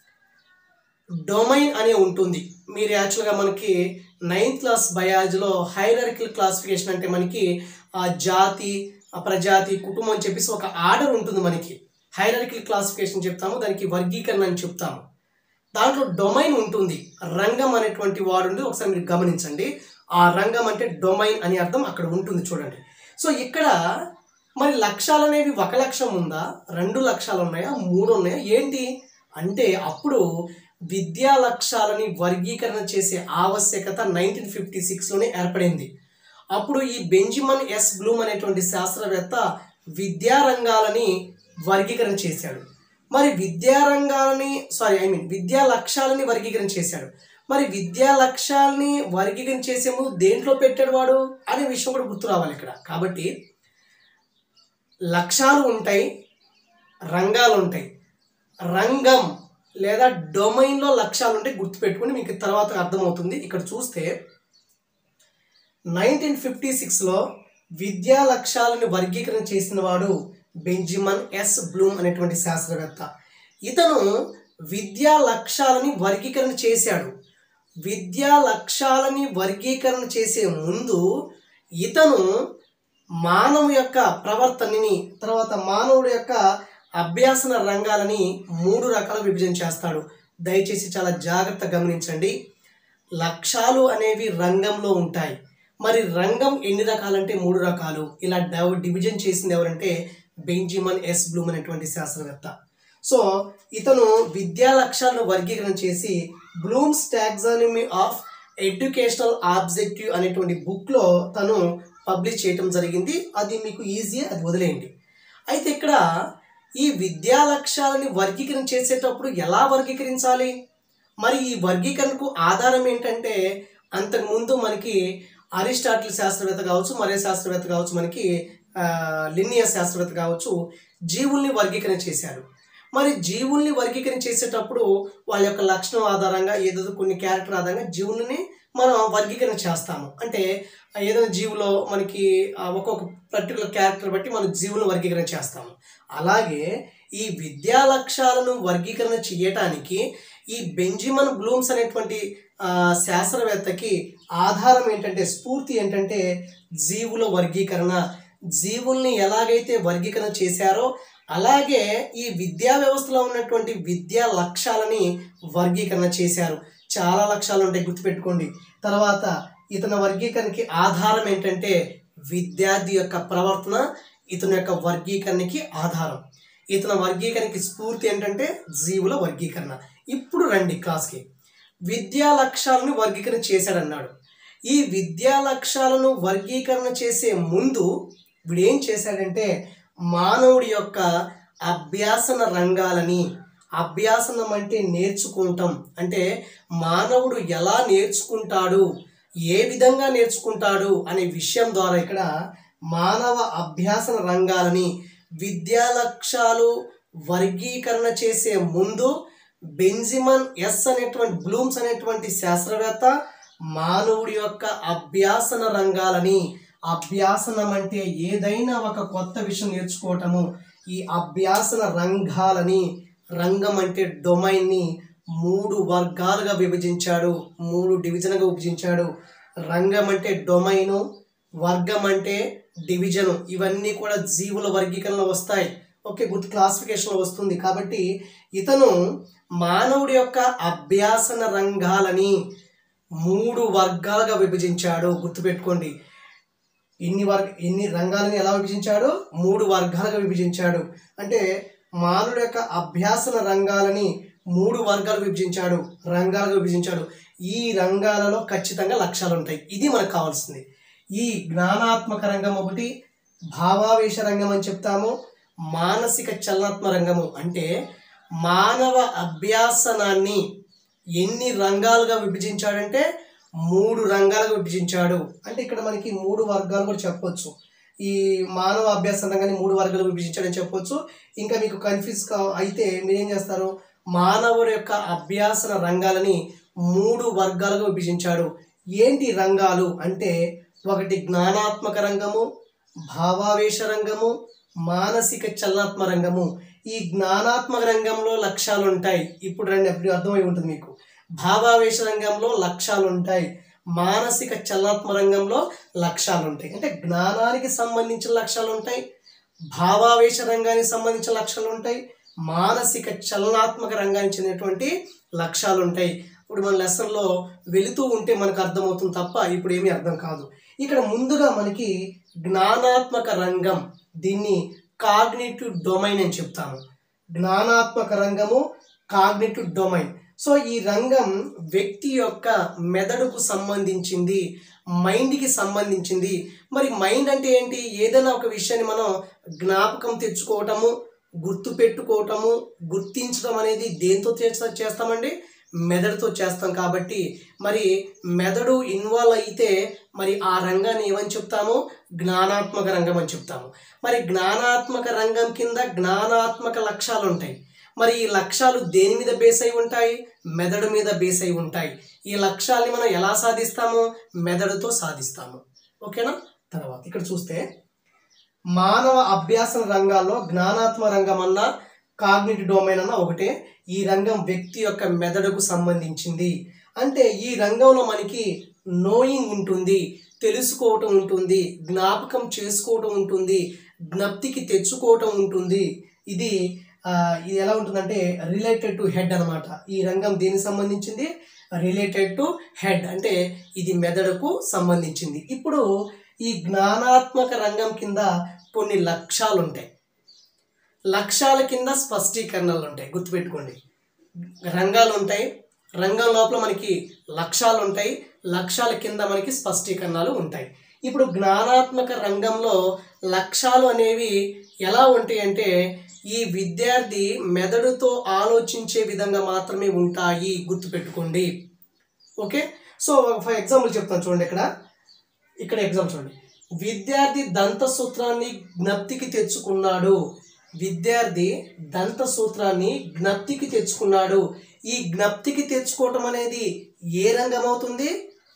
డొమైన్ అనే ఉంటుంది మీరు యాక్చువల్గా మనకి నైన్త్ క్లాస్ బయాలజీలో హైరారికల్ క్లాసిఫికేషన్ అంటే మనకి ఆ జాతి ఆ ప్రజాతి కుటుంబం అని చెప్పేసి ఒక ఆర్డర్ ఉంటుంది మనకి హైరారికల్ క్లాసిఫికేషన్ చెప్తాము దానికి వర్గీకరణ అని చెప్తాము దాంట్లో డొమైన్ ఉంటుంది రంగం అనేటువంటి వాడు ఉంది ఒకసారి మీరు గమనించండి ఆ రంగం అంటే డొమైన్ అని అర్థం అక్కడ ఉంటుంది చూడండి సో ఇక్కడ మరి లక్ష్యాలు అనేవి ఒక లక్ష్యం ఉందా రెండు లక్ష్యాలు ఉన్నాయా మూడు ఉన్నాయా ఏంటి అంటే అప్పుడు విద్యా లక్ష్యాలని వర్గీకరణ చేసే ఆవశ్యకత నైన్టీన్ ఫిఫ్టీ సిక్స్లోనే ఏర్పడింది అప్పుడు ఈ బెంజిమన్ ఎస్ బ్లూమ్ అనేటువంటి శాస్త్రవేత్త విద్యారంగాలని వర్గీకరణ చేశాడు మరి విద్యారంగాలని సారీ ఐ మీన్ విద్యా లక్ష్యాలని వర్గీకరణ చేశాడు మరి విద్యా లక్ష్యాలని వర్గీకరణ చేసే ముందు దేంట్లో పెట్టాడు వాడు అనే విషయం కూడా గుర్తు రావాలి ఇక్కడ కాబట్టి లక్ష్యాలు ఉంటాయి రంగాలు ఉంటాయి రంగం లేదా డొమైన్లో లక్ష్యాలు ఉంటాయి గుర్తుపెట్టుకుని మీకు తర్వాత అర్థమవుతుంది ఇక్కడ చూస్తే నైన్టీన్ ఫిఫ్టీ సిక్స్లో విద్యా లక్ష్యాలను వర్గీకరణ చేసిన వాడు బెంజిమన్ ఎస్ బ్లూమ్ అనేటువంటి శాస్త్రవేత్త ఇతను విద్యా లక్ష్యాలని వర్గీకరణ చేశాడు విద్యా లక్ష్యాలని వర్గీకరణ చేసే ముందు ఇతను మానవు యొక్క ప్రవర్తనని తర్వాత మానవుడి యొక్క అభ్యాసన రంగాలని మూడు రకాల విభజన చేస్తాడు దయచేసి చాలా జాగ్రత్త గమనించండి లక్ష్యాలు అనేవి రంగంలో ఉంటాయి మరి రంగం ఎన్ని రకాలంటే మూడు రకాలు ఇలా డవ్ డివిజన్ చేసింది ఎవరంటే బెంజిమన్ ఎస్ బ్లూమ్ అనేటువంటి శాస్త్రవేత్త సో ఇతను విద్యా లక్ష్యాలను వర్గీకరణ చేసి Bloom's taxonomy of educational objective అనేటువంటి బుక్లో తను పబ్లిష్ చేయటం జరిగింది అది మీకు ఈజీ అది వదిలేయండి అయితే ఇక్కడ ఈ విద్యా లక్ష్యాలని వర్గీకరణ చేసేటప్పుడు ఎలా వర్గీకరించాలి మరి ఈ వర్గీకరణకు ఆధారం ఏంటంటే అంతకుముందు మనకి అరిస్టాటిల్ శాస్త్రవేత్త కావచ్చు మరే శాస్త్రవేత్త కావచ్చు మనకి లినియస్ శాస్త్రవేత్త కావచ్చు జీవుల్ని వర్గీకరణ చేశారు మరి జీవుల్ని వర్గీకరణ చేసేటప్పుడు వాళ్ళ యొక్క లక్షణం ఆధారంగా ఏదో కొన్ని క్యారెక్టర్ ఆధారంగా జీవుల్ని మనం వర్గీకరణ చేస్తాము అంటే ఏదైనా జీవులో మనకి ఆ, ఒక్కొక్క పర్టికులర్ క్యారెక్టర్ బట్టి మనం జీవులను వర్గీకరణ చేస్తాము అలాగే ఈ విద్యా లక్ష్యాలను వర్గీకరణ చేయటానికి ఈ బెంజిమన్ బ్లూమ్స్ అనేటువంటి ఆ, శాస్త్రవేత్తకి ఆధారం ఏంటంటే స్ఫూర్తి ఏంటంటే జీవుల వర్గీకరణ జీవుల్ని ఎలాగైతే వర్గీకరణ చేశారో అలాగే ఈ విద్యా వ్యవస్థలో ఉన్నటువంటి విద్యా లక్ష్యాలని వర్గీకరణ చేశారు చాలా లక్ష్యాలు ఉంటాయి గుర్తుపెట్టుకోండి తర్వాత ఇతని వర్గీకరణకి ఆధారం ఏంటంటే విద్యార్థి యొక్క ప్రవర్తన ఇతని యొక్క వర్గీకరణకి ఆధారం ఇతని వర్గీకరణకి స్ఫూర్తి ఏంటంటే జీవుల వర్గీకరణ ఇప్పుడు రండి క్లాస్కి విద్యా లక్ష్యాలను వర్గీకరణ చేశాడన్నాడు ఈ విద్యా లక్ష్యాలను వర్గీకరణ చేసే ముందు వీడు ఏం చేశాడంటే మానవుడి యొక్క అభ్యాసన రంగాలని అభ్యాసనం అంటే నేర్చుకుంటాం అంటే మానవుడు ఎలా నేర్చుకుంటాడు ఏ విధంగా నేర్చుకుంటాడు అనే విషయం ద్వారా ఇక్కడ మానవ అభ్యాసన రంగాలని విద్యా లక్ష్యాలు వర్గీకరణ చేసే ముందు బెంజిమన్ ఎస్ అనేటువంటి బ్లూమ్స్ అనేటువంటి శాస్త్రవేత్త మానవుడి యొక్క అభ్యాసన రంగాలని అభ్యాసనం అంటే ఏదైనా ఒక కొత్త విషయం నేర్చుకోవటము ఈ అభ్యాసన రంగాలని రంగం అంటే డొమైన్ని మూడు వర్గాలుగా విభజించాడు మూడు డివిజన్గా విభజించాడు రంగం అంటే డొమైను వర్గం అంటే డివిజను ఇవన్నీ కూడా జీవుల వర్గీకరణలో వస్తాయి ఓకే గుర్తు క్లాసిఫికేషన్లో వస్తుంది కాబట్టి ఇతను మానవుడి యొక్క అభ్యాసన రంగాలని మూడు వర్గాలుగా విభజించాడు గుర్తుపెట్టుకోండి ఎన్ని వర్గ ఎన్ని రంగాలను ఎలా విభజించాడు మూడు వర్గాలుగా విభజించాడు అంటే మానవుడి యొక్క అభ్యాసన రంగాలని మూడు వర్గాలు విభజించాడు రంగాలుగా విభజించాడు ఈ రంగాలలో ఖచ్చితంగా లక్ష్యాలు ఉంటాయి ఇది మనకు కావాల్సింది ఈ జ్ఞానాత్మక రంగం ఒకటి భావావేశ రంగం అని చెప్తాము మానసిక చలనాత్మ రంగము అంటే మానవ అభ్యాసనాన్ని ఎన్ని రంగాలుగా విభజించాడంటే మూడు రంగాలుగా విభజించాడు అంటే ఇక్కడ మనకి మూడు వర్గాలు కూడా చెప్పొచ్చు ఈ మానవ అభ్యాస రంగాన్ని మూడు వర్గాలు విభజించాడని చెప్పొచ్చు ఇంకా మీకు కన్ఫ్యూజ్ కా అయితే మీరేం చేస్తారు మానవుడి యొక్క అభ్యాసన రంగాలని మూడు వర్గాలుగా విభజించాడు ఏంటి రంగాలు అంటే ఒకటి జ్ఞానాత్మక రంగము భావావేశ రంగము మానసిక చలనాత్మ రంగము ఈ జ్ఞానాత్మక రంగంలో లక్ష్యాలు ఉంటాయి ఇప్పుడు రండి అప్పుడు అర్థమై ఉంటుంది మీకు భావావేశ రంగంలో లక్ష్యాలు ఉంటాయి మానసిక చలనాత్మ రంగంలో లక్ష్యాలు ఉంటాయి అంటే జ్ఞానానికి సంబంధించిన లక్ష్యాలు ఉంటాయి భావావేశ రంగానికి సంబంధించిన లక్ష్యాలు ఉంటాయి మానసిక చలనాత్మక రంగానికి చెందినటువంటి లక్ష్యాలు ఉంటాయి ఇప్పుడు మన లెసన్లో వెళుతూ ఉంటే మనకు అర్థమవుతుంది తప్ప ఇప్పుడు ఏమీ అర్థం కాదు ఇక్కడ ముందుగా మనకి జ్ఞానాత్మక రంగం దీన్ని కాగ్నేటివ్ డొమైన్ అని చెప్తాము జ్ఞానాత్మక రంగము కాగ్నేటివ్ డొమైన్ సో ఈ రంగం వ్యక్తి యొక్క మెదడుకు సంబంధించింది మైండ్కి సంబంధించింది మరి మైండ్ అంటే ఏంటి ఏదైనా ఒక విషయాన్ని మనం జ్ఞాపకం తెచ్చుకోవటము గుర్తు పెట్టుకోవటము గుర్తించడం అనేది దేంతో చేస్తా చేస్తామండి మెదడుతో చేస్తాం కాబట్టి మరి మెదడు ఇన్వాల్వ్ అయితే మరి ఆ రంగాన్ని ఏమని చెప్తాము జ్ఞానాత్మక రంగం అని చెప్తాము మరి జ్ఞానాత్మక రంగం కింద జ్ఞానాత్మక లక్ష్యాలు ఉంటాయి మరి ఈ లక్ష్యాలు దేని మీద బేస్ అయి ఉంటాయి మెదడు మీద బేస్ అయి ఉంటాయి ఈ లక్ష్యాల్ని మనం ఎలా సాధిస్తాము మెదడుతో సాధిస్తాము ఓకేనా తర్వాత ఇక్కడ చూస్తే మానవ అభ్యాసన రంగాల్లో జ్ఞానాత్మక రంగం అన్న కాగ్నిటివ్ డొమైన్ అన్న ఒకటే ఈ రంగం వ్యక్తి యొక్క మెదడుకు సంబంధించింది అంటే ఈ రంగంలో మనకి నోయింగ్ ఉంటుంది తెలుసుకోవటం ఉంటుంది జ్ఞాపకం చేసుకోవటం ఉంటుంది జ్ఞప్తికి తెచ్చుకోవటం ఉంటుంది ఇది ఆ, ఇది ఎలా ఉంటుందంటే రిలేటెడ్ టు హెడ్ అన్నమాట ఈ రంగం దేనికి సంబంధించింది రిలేటెడ్ టు హెడ్ అంటే ఇది మెదడుకు సంబంధించింది ఇప్పుడు ఈ జ్ఞానాత్మక రంగం కింద కొన్ని లక్ష్యాలు ఉంటాయి లక్ష్యాల కింద స్పష్టీకరణలు ఉంటాయి గుర్తుపెట్టుకోండి రంగాలు ఉంటాయి రంగం లోపల మనకి లక్ష్యాలు ఉంటాయి లక్ష్యాల కింద మనకి స్పష్టీకరణలు ఉంటాయి ఇప్పుడు జ్ఞానాత్మక రంగంలో లక్ష్యాలు అనేవి ఎలా ఉంటాయి అంటే ఈ విద్యార్థి మెదడుతో ఆలోచించే విధంగా మాత్రమే ఉంటాయి గుర్తుపెట్టుకోండి ఓకే సో ఫర్ ఎగ్జాంపుల్ చెప్తాను చూడండి ఇక్కడ ఇక్కడ ఎగ్జామ్ చూడండి విద్యార్థి దంత సూత్రాన్ని జ్ఞప్తికి తెచ్చుకున్నాడు విద్యార్థి దంత సూత్రాన్ని జ్ఞప్తికి తెచ్చుకున్నాడు ఈ జ్ఞప్తికి తెచ్చుకోవటం అనేది ఏ రంగం అవుతుంది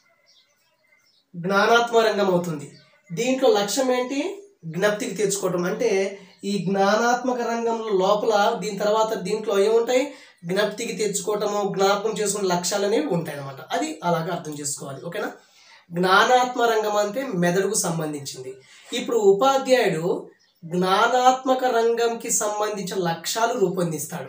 జ్ఞానాత్మ రంగం అవుతుంది దీంట్లో లక్ష్యం ఏంటి జ్ఞప్తికి తెచ్చుకోవటం అంటే ఈ జ్ఞానాత్మక రంగంలో లోపల దీని తర్వాత దీంట్లో ఏముంటాయి జ్ఞప్తికి తెచ్చుకోవటము జ్ఞాపకం చేసుకునే లక్ష్యాలు అనేవి ఉంటాయి అన్నమాట అది అలాగా అర్థం చేసుకోవాలి ఓకేనా జ్ఞానాత్మ రంగం అంటే మెదడుకు సంబంధించింది ఇప్పుడు ఉపాధ్యాయుడు జ్ఞానాత్మక రంగంకి సంబంధించిన లక్ష్యాలు రూపొందిస్తాడు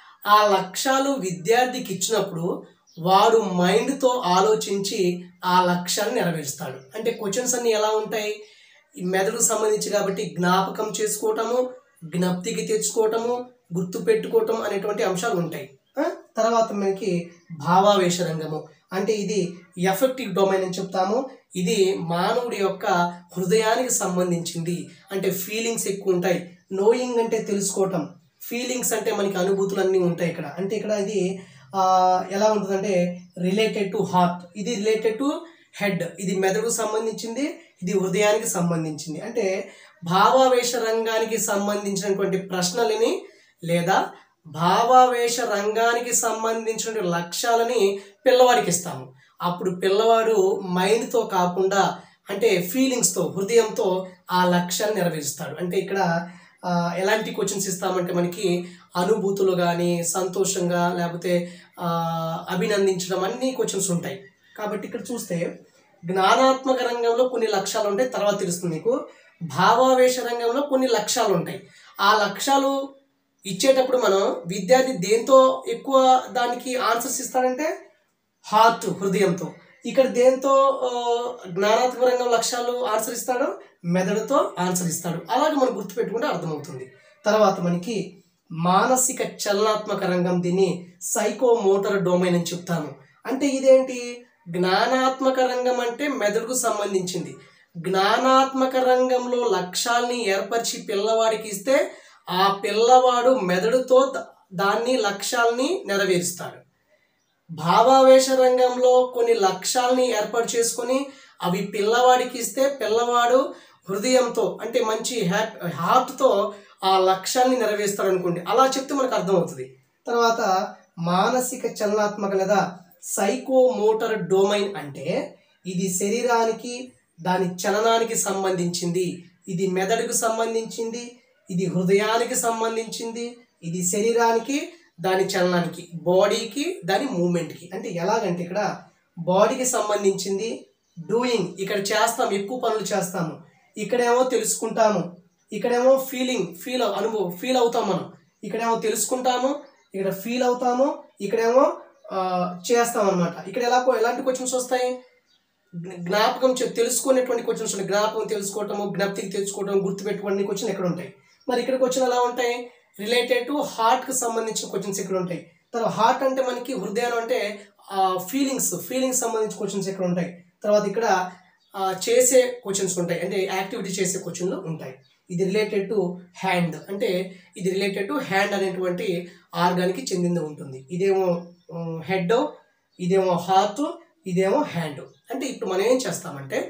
ఆ లక్ష్యాలు విద్యార్థికి ఇచ్చినప్పుడు వాడు మైండ్తో ఆలోచించి ఆ లక్ష్యాన్ని నెరవేరుస్తాడు అంటే క్వశ్చన్స్ అన్ని ఎలా ఉంటాయి ఈ మెదడుకు సంబంధించి కాబట్టి జ్ఞాపకం చేసుకోవటము జ్ఞప్తికి తెచ్చుకోవటము గుర్తు పెట్టుకోవటం అనేటువంటి అంశాలు ఉంటాయి ఆ? తర్వాత మనకి భావావేశ రంగము అంటే ఇది ఎఫెక్టివ్ డొమైన్ అని చెప్తాము ఇది మానవుడి యొక్క హృదయానికి సంబంధించింది అంటే ఫీలింగ్స్ ఎక్కువ ఉంటాయి నోయింగ్ అంటే తెలుసుకోవటం ఫీలింగ్స్ అంటే మనకి అనుభూతులు అన్నీ ఉంటాయి ఇక్కడ అంటే ఇక్కడ ఇది ఆ, ఎలా ఉంటుందంటే రిలేటెడ్ టు హార్ట్ ఇది రిలేటెడ్ టు హెడ్ ఇది మెదడుకు సంబంధించింది ఇది హృదయానికి సంబంధించింది అంటే భావావేశ రంగానికి సంబంధించినటువంటి ప్రశ్నలని లేదా భావావేశ రంగానికి సంబంధించిన లక్ష్యాలని పిల్లవాడికి ఇస్తాము అప్పుడు పిల్లవాడు మైండ్తో కాకుండా అంటే ఫీలింగ్స్తో హృదయంతో ఆ లక్ష్యాన్ని నెరవేరుస్తాడు అంటే ఇక్కడ ఆ, ఎలాంటి క్వశ్చన్స్ ఇస్తామంటే మనకి అనుభూతులు కానీ సంతోషంగా లేకపోతే ఆ, అభినందించడం అన్ని క్వశ్చన్స్ ఉంటాయి కాబట్టి ఇక్కడ చూస్తే జ్ఞానాత్మక రంగంలో కొన్ని లక్ష్యాలు ఉంటాయి తర్వాత తెలుస్తుంది మీకు భావావేశ రంగంలో కొన్ని లక్ష్యాలు ఉంటాయి ఆ లక్ష్యాలు ఇచ్చేటప్పుడు మనం విద్యార్థి దేంతో ఎక్కువ దానికి ఆన్సర్స్ ఇస్తాడంటే హార్ట్ హృదయంతో ఇక్కడ దేంతో ఆ, జ్ఞానాత్మక రంగం లక్ష్యాలు ఆన్సర్ ఇస్తాడు మెదడుతో ఆన్సర్ ఇస్తాడు అలాగే మనం గుర్తుపెట్టుకుంటే అర్థమవుతుంది తర్వాత మనకి మానసిక చలనాత్మక రంగం దీన్ని సైకో మోటార్ డొమైన్ అని చెప్తాము అంటే ఇదేంటి జ్ఞానాత్మక రంగం అంటే మెదడుకు సంబంధించింది జ్ఞానాత్మక రంగంలో లక్ష్యాల్ని ఏర్పరిచి పిల్లవాడికి ఇస్తే ఆ పిల్లవాడు మెదడుతో ద- దాన్ని లక్ష్యాల్ని నెరవేరుస్తాడు భావావేశ రంగంలో కొన్ని లక్ష్యాల్ని ఏర్పాటు చేసుకొని అవి పిల్లవాడికి ఇస్తే పిల్లవాడు హృదయంతో అంటే మంచి హ్యాప్ హార్ట్తో ఆ లక్ష్యాన్ని నెరవేరుస్తాడు అనుకోండి అలా చెప్తే మనకు అర్థమవుతుంది తర్వాత మానసిక చలనాత్మక లేదా సైకో మోటార్ డొమైన్ అంటే ఇది శరీరానికి దాని చలనానికి సంబంధించింది ఇది మెదడుకు సంబంధించింది ఇది హృదయానికి సంబంధించింది ఇది శరీరానికి దాని చలనానికి బాడీకి దాని మూమెంట్కి అంటే ఎలాగంటే ఇక్కడ బాడీకి సంబంధించింది డూయింగ్ ఇక్కడ చేస్తాం ఎక్కువ పనులు చేస్తాము ఇక్కడేమో తెలుసుకుంటాము ఇక్కడేమో ఫీలింగ్ ఫీల్ అనుభవం ఫీల్ అవుతాం మనం ఇక్కడేమో తెలుసుకుంటాము ఇక్కడ ఫీల్ అవుతాము ఇక్కడేమో ఆ, చేస్తాం అనమాట ఇక్కడ ఎలా ఎలాంటి క్వశ్చన్స్ వస్తాయి జ్ఞ- జ్ఞాపకం చె- తెలుసుకునేటువంటి క్వశ్చన్స్ ఉంటాయి జ్ఞాపకం తెలుసుకోవటము జ్ఞప్తికి తెచ్చుకోవటం గుర్తుపెట్టుకోవడం క్వశ్చన్ ఎక్కడ ఉంటాయి మరి ఇక్కడ క్వశ్చన్ ఎలా ఉంటాయి రిలేటెడ్ టు హార్ట్కి సంబంధించిన క్వశ్చన్స్ ఇక్కడ ఉంటాయి తర్వాత హార్ట్ అంటే మనకి హృదయం అంటే ఫీలింగ్స్ ఫీలింగ్స్ సంబంధించిన క్వశ్చన్స్ ఇక్కడ ఉంటాయి తర్వాత ఇక్కడ ఆ, చేసే క్వశ్చన్స్ ఉంటాయి అంటే యాక్టివిటీ చేసే క్వశ్చన్లు ఉంటాయి ఇది రిలేటెడ్ టు హ్యాండ్ అంటే ఇది రిలేటెడ్ టు హ్యాండ్ అనేటువంటి ఆర్గానికి చెందింది ఉంటుంది ఇదేమో హెడ్ ఇదేమో హార్ట్ ఇదేమో హ్యాండ్ అంటే ఇప్పుడు మనం ఏం చేస్తామంటే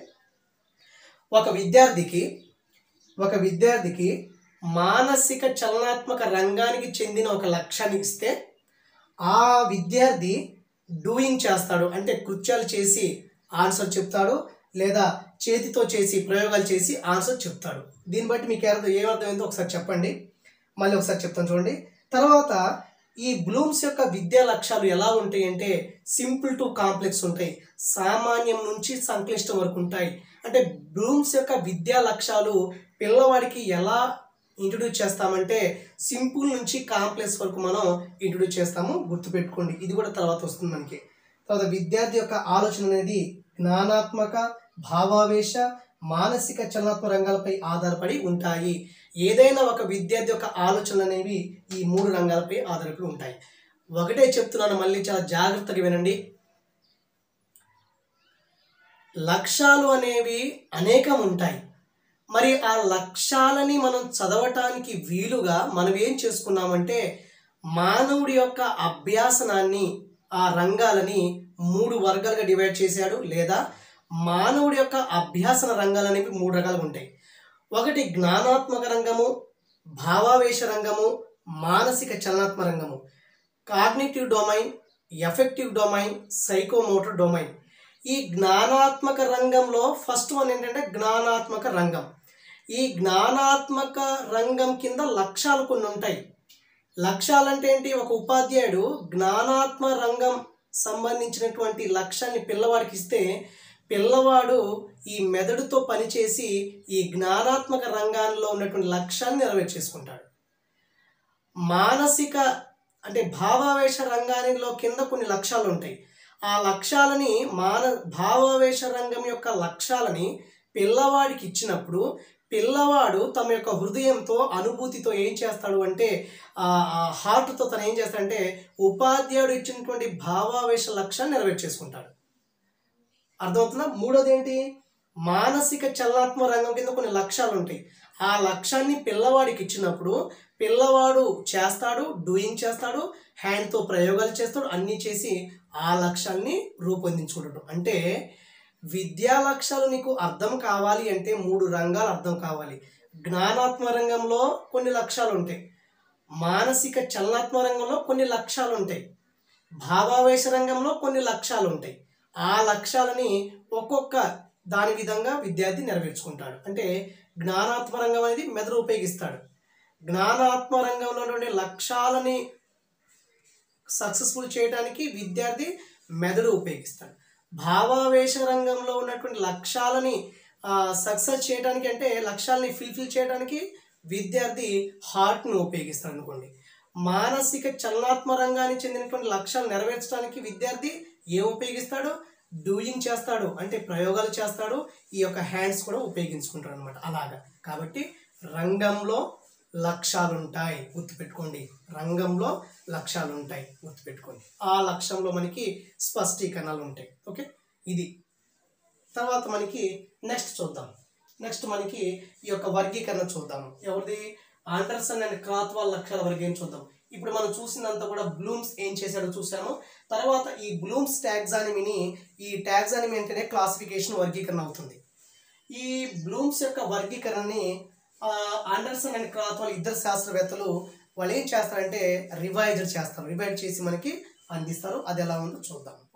ఒక విద్యార్థికి ఒక విద్యార్థికి మానసిక చలనాత్మక రంగానికి చెందిన ఒక లక్ష్యాన్ని ఇస్తే ఆ విద్యార్థి డూయింగ్ చేస్తాడు అంటే కృత్యాలు చేసి ఆన్సర్ చెప్తాడు లేదా చేతితో చేసి ప్రయోగాలు చేసి ఆన్సర్ చెప్తాడు దీన్ని బట్టి మీకు ఏమర్థం ఏమర్థమైందో ఒకసారి చెప్పండి మళ్ళీ ఒకసారి చెప్తాను చూడండి తర్వాత ఈ బ్లూమ్స్ యొక్క విద్యా లక్ష్యాలు ఎలా ఉంటాయి అంటే సింపుల్ టు కాంప్లెక్స్ ఉంటాయి సామాన్యం నుంచి సంక్లిష్టం వరకు ఉంటాయి అంటే బ్లూమ్స్ యొక్క విద్యా లక్ష్యాలు పిల్లవాడికి ఎలా ఇంట్రడ్యూస్ చేస్తామంటే సింపుల్ నుంచి కాంప్లెక్స్ వరకు మనం ఇంట్రడ్యూస్ చేస్తాము గుర్తుపెట్టుకోండి ఇది కూడా తర్వాత వస్తుంది మనకి తర్వాత విద్యార్థి యొక్క ఆలోచన అనేది జ్ఞానాత్మక భావావేశ మానసిక చలనాత్మక రంగాలపై ఆధారపడి ఉంటాయి ఏదైనా ఒక విద్యార్థి యొక్క ఆలోచనలు అనేవి ఈ మూడు రంగాలపై ఆధారపడి ఉంటాయి ఒకటే చెప్తున్నాను మళ్ళీ చాలా జాగ్రత్తగా వినండి లక్ష్యాలు అనేవి అనేకం ఉంటాయి మరి ఆ లక్ష్యాలని మనం చదవటానికి వీలుగా మనం ఏం చేసుకున్నామంటే మానవుడి యొక్క అభ్యాసనాన్ని ఆ రంగాలని మూడు వర్గాలుగా డివైడ్ చేశాడు లేదా మానవుడి యొక్క అభ్యాసన రంగాలు అనేవి మూడు రకాలుగా ఉంటాయి ఒకటి జ్ఞానాత్మక రంగము భావావేశ రంగము మానసిక చలనాత్మక రంగము cognitive domain affective domain psychomotor domain ఈ జ్ఞానాత్మక రంగంలో ఫస్ట్ వన్ ఏంటంటే జ్ఞానాత్మక రంగం ఈ జ్ఞానాత్మక రంగం కింద లక్ష్యాలు కొన్ని ఉంటాయి లక్ష్యాలంటే ఏంటి ఒక ఉపాధ్యాయుడు జ్ఞానాత్మ రంగం సంబంధించినటువంటి లక్ష్యాన్ని పిల్లవాడికి ఇస్తే పిల్లవాడు ఈ మెదడుతో పనిచేసి ఈ జ్ఞానాత్మక రంగాల్లో ఉన్నటువంటి లక్ష్యాన్ని నెరవేర్చేసుకుంటాడు మానసిక అంటే భావావేశ రంగానిలో కింద కొన్ని లక్ష్యాలు ఉంటాయి ఆ లక్ష్యాలని మాన భావావేశ రంగం యొక్క లక్ష్యాలని పిల్లవాడికి ఇచ్చినప్పుడు పిల్లవాడు తమ యొక్క హృదయంతో అనుభూతితో ఏం చేస్తాడు అంటే ఆ హార్ట్తో తను ఏం చేస్తాడంటే ఉపాధ్యాయుడు ఇచ్చినటువంటి భావావేశ లక్ష్యాన్ని నెరవేర్చేసుకుంటాడు అర్థమవుతుందా మూడోది ఏంటి మానసిక చలనాత్మ రంగం కింద కొన్ని లక్ష్యాలు ఉంటాయి ఆ లక్ష్యాన్ని పిల్లవాడికి ఇచ్చినప్పుడు పిల్లవాడు చేస్తాడు డూయింగ్ చేస్తాడు హ్యాండ్తో ప్రయోగాలు చేస్తాడు అన్నీ చేసి ఆ లక్ష్యాన్ని రూపొందించుకుంటాడు అంటే విద్యా లక్ష్యాలు నీకు అర్థం కావాలి అంటే మూడు రంగాలు అర్థం కావాలి జ్ఞానాత్మ రంగంలో కొన్ని లక్ష్యాలు ఉంటాయి మానసిక చలనాత్మ రంగంలో కొన్ని లక్ష్యాలు ఉంటాయి భావావేశ రంగంలో కొన్ని లక్ష్యాలు ఉంటాయి ఆ లక్ష్యాలని ఒక్కొక్క దాని విధంగా విద్యార్థి నెరవేర్చుకుంటాడు అంటే జ్ఞానాత్మ రంగం అనేది మెదడు ఉపయోగిస్తాడు జ్ఞానాత్మ రంగంలో ఉన్నటువంటి లక్ష్యాలని సక్సెస్ఫుల్ చేయడానికి విద్యార్థి మెదడు ఉపయోగిస్తాడు భావావేశ రంగంలో ఉన్నటువంటి లక్ష్యాలని సక్సెస్ చేయడానికి అంటే లక్ష్యాలని ఫిల్ఫిల్ చేయడానికి విద్యార్థి హార్ట్ను ఉపయోగిస్తాడు అనుకోండి మానసిక చలనాత్మ రంగానికి చెందినటువంటి లక్ష్యాలు నెరవేర్చడానికి విద్యార్థి ఏం ఉపయోగిస్తాడు డూయింగ్ చేస్తాడు అంటే ప్రయోగాలు చేస్తాడు ఈ యొక్క హ్యాండ్స్ కూడా ఉపయోగించుకుంటాడు అనమాట అలాగా కాబట్టి రంగంలో లక్ష్యాలు ఉంటాయి గుర్తుపెట్టుకోండి రంగంలో లక్ష్యాలు ఉంటాయి గుర్తుపెట్టుకోండి ఆ లక్ష్యంలో మనకి స్పష్టీకరణలు ఉంటాయి ఓకే ఇది తర్వాత మనకి నెక్స్ట్ చూద్దాం నెక్స్ట్ మనకి ఈ యొక్క వర్గీకరణ చూద్దాము ఎవరిది ఆండర్సన్ అండ్ క్రాత్వాల్ లక్ష్యాల వర్గీకరణ చూద్దాం ఇప్పుడు మనం చూసినంత కూడా బ్లూమ్స్ ఏం చేశాడో చూసాము తర్వాత ఈ బ్లూమ్స్ ట్యాగ్జానిమిని ఈ ట్యాగ్జానిమి అంటేనే క్లాసిఫికేషన్ వర్గీకరణ అవుతుంది ఈ బ్లూమ్స్ యొక్క వర్గీకరణని ఆండర్సన్ అండ్ క్రాత్వాల్ ఇద్దరు శాస్త్రవేత్తలు వాళ్ళు ఏం చేస్తారంటే రివైజర్ చేస్తారు రివైజ్ చేసి మనకి అందిస్తారు అది ఎలా ఉందో చూద్దాం